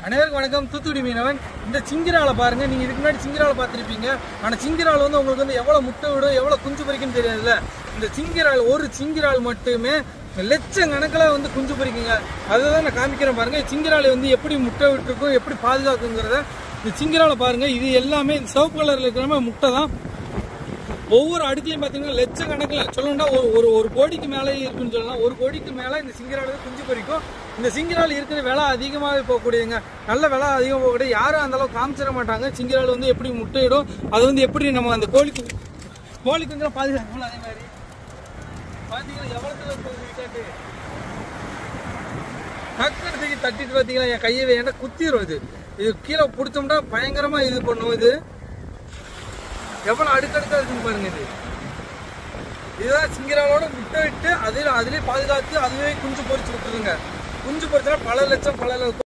அனைவருக்கும் வணக்கம் தூத்துக்குடி மீனவன் இந்த சிங்கிராலை பாருங்க நீங்க இதுக்கு முன்னாடி சிங்கிராலை பார்த்திருப்பீங்க ஆனா சிங்கிரால் வந்து உங்களுக்கு வந்து எவ்வளவு முட்டை விடும் எவ்வளவு குஞ்சு பொரிக்குன்னு தெரியாதுல்ல இந்த சிங்கிரால் ஒரு சிங்கிரால் மட்டுமே லட்சக்கணக்கில் வந்து குஞ்சு பொரிக்குங்க அதுதான் நான் காமிக்கிறேன் பாருங்க சிங்கிராலை வந்து எப்படி முட்டை விட்டுருக்கும் எப்படி பாதுகாக்குங்கிறத இந்த சிங்கிராலை பாருங்க இது எல்லாமே இந்த சிவப்பு கலர்ல இருக்கிற மாதிரி முட்டை தான் ஒவ்வொரு அடுக்குலையும் பார்த்தீங்கன்னா லட்சக்கணக்கில் சொல்லணும்னா ஒரு ஒரு ஒரு கோடிக்கு மேலே இருக்குன்னு சொல்லலாம் ஒரு கோடிக்கு மேலே இந்த சிங்கிரால் குஞ்சு பொரிக்கும் இந்த சிங்கிரால் இருக்கிற விலை அதிகமாகவே போகக்கூடியதுங்க நல்ல விலை அதிகம் போகக்கூடிய யாரும் அந்த அளவுக்கு காமிச்சிட மாட்டாங்க சிங்கிரால் வந்து எப்படி முட்டையிடும் அது வந்து எப்படி நம்ம அந்த கோழிக்கு கோழி குஞ்செல்லாம் பாதுகாக்கணும் அதே மாதிரி பார்த்தீங்கன்னா எவ்வளோ போகுது டக்குனு தூக்கி தட்டிட்டு பார்த்தீங்கன்னா என் கையை ஏன்டா குத்திரும் இது இது கீழே பிடிச்சோம்னா பயங்கரமாக இது பண்ணும் இது எவ்வளவு அடுக்கடுக்கா இருக்குன்னு பாருங்க இது இதுதான் சிங்கிராலோட முட்டை விட்டு அதில் அதிலே பாதுகாத்து அதுவே குஞ்சு பொரிச்சு விட்டுருங்க குஞ்சு பொரிச்சா பல லட்சம் பல லட்சம்